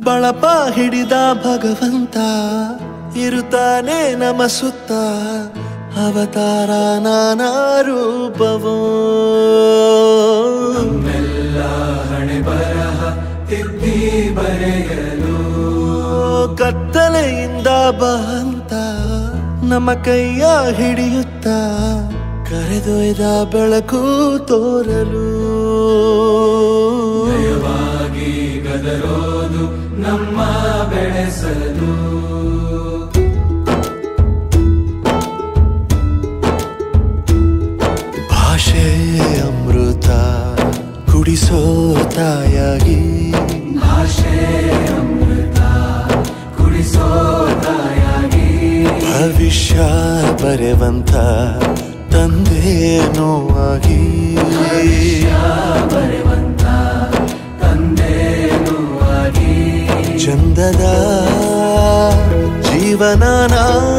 ಬಳಪ ಹಿಡಿದ ಭಗವಂತ ಇರುತ್ತಾನೆ ನಮ ಸುತ್ತ ಅವತಾರ ನಾನಾ ರೂಪವೋ ನಮ್ಮೆಲ್ಲ ಹಣೆ ಬರಹ ತಿದ್ದಿ ಬರೆಯಲು ಕತ್ತಲೆಯಿಂದ ಬಂತ ನಮ್ಮ ಕೈಯ ಹಿಡಿಯುತ್ತ ಕರೆದೊಯ್ದ ಬೆಳಕು ತೋರಲು ನಯವಾಗಿ ಗದರೋದು ನಮ್ಮ ಬೆಳೆಸಲು ಭಾಷೆ ಅಮೃತ ಕುಡಿಸೋ ತಾಯಾಗಿ ಭಾಷೆ ಅಮೃತ ಕುಡಿಸೋ ತಾಯಾಗಿ ಭವಿಷ್ಯ ಬರೆವಂತ ತಂದೇನೋ ಆಗಿ ಬರೆವಂತ ತಂದೆನೂ ಆಗಿ ಚಂದದ ಜೀವನ